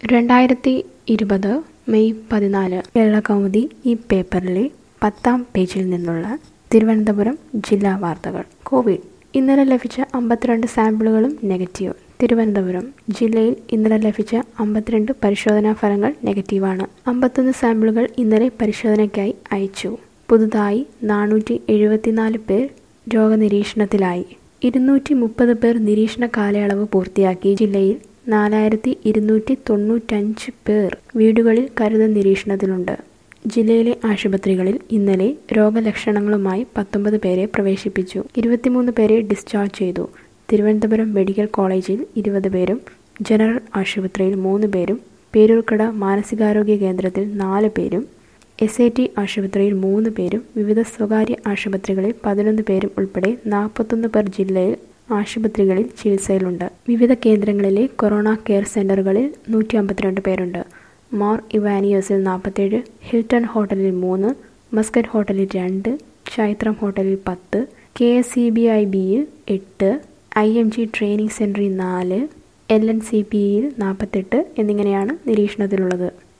രണ്ടായിരത്തി ഇരുപത് മെയ് പതിനാല് കേരളകൗമുദി ഈ പേപ്പറിലെ പത്താം പേജിൽ നിന്നുള്ള തിരുവനന്തപുരം ജില്ലാ വാർത്തകൾ കോവിഡ് ഇന്നലെ ലഭിച്ച അമ്പത്തിരണ്ട് സാമ്പിളുകളും നെഗറ്റീവ് തിരുവനന്തപുരം ജില്ലയിൽ ഇന്നലെ ലഭിച്ച അമ്പത്തിരണ്ട് പരിശോധനാ ഫലങ്ങൾ നെഗറ്റീവാണ് അമ്പത്തൊന്ന് സാമ്പിളുകൾ ഇന്നലെ പരിശോധനയ്ക്കായി അയച്ചു പുതുതായി നാനൂറ്റി എഴുപത്തിനാല് പേർ രോഗനിരീക്ഷണത്തിലായി ഇരുന്നൂറ്റി മുപ്പത് പേർ നിരീക്ഷണ കാലയളവ് പൂർത്തിയാക്കി ജില്ലയിൽ നാലായിരത്തി ഇരുന്നൂറ്റി തൊണ്ണൂറ്റഞ്ച് പേർ വീടുകളിൽ കരുതൽ നിരീക്ഷണത്തിലുണ്ട് ജില്ലയിലെ ആശുപത്രികളിൽ ഇന്നലെ രോഗലക്ഷണങ്ങളുമായി പത്തൊമ്പത് പേരെ പ്രവേശിപ്പിച്ചു ഇരുപത്തിമൂന്ന് പേരെ ഡിസ്ചാർജ് ചെയ്തു തിരുവനന്തപുരം മെഡിക്കൽ കോളേജിൽ ഇരുപത് പേരും ജനറൽ ആശുപത്രിയിൽ മൂന്ന് പേരും പേരൂർക്കട മാനസികാരോഗ്യ കേന്ദ്രത്തിൽ നാല് പേരും എസ് ഐ ടി ആശുപത്രിയിൽ മൂന്ന് പേരും വിവിധ സ്വകാര്യ ആശുപത്രികളിൽ പതിനൊന്ന് പേരും ഉൾപ്പെടെ നാൽപ്പത്തൊന്ന് പേർ ജില്ലയിൽ ആശുപത്രികളിൽ ചികിത്സയിലുണ്ട് വിവിധ കേന്ദ്രങ്ങളിലെ കൊറോണ കെയർ സെന്ററുകളിൽ നൂറ്റി അമ്പത്തിരണ്ട് പേരുണ്ട് മോർ ഇവാനിയോസിൽ നാൽപ്പത്തേഴ് ഹിൽട്ടൺ ഹോട്ടലിൽ മൂന്ന് മസ്കറ്റ് ഹോട്ടലിൽ രണ്ട് ചൈത്രം ഹോട്ടലിൽ പത്ത് K S C B I ബിയിൽ എട്ട് ഐ എം ജി ട്രെയിനിങ് സെൻറ്ററിൽ നാല് എൽ എൻ സി പിയിൽ നാൽപ്പത്തെട്ട് എന്നിങ്ങനെയാണ് നിരീക്ഷണത്തിലുള്ളത്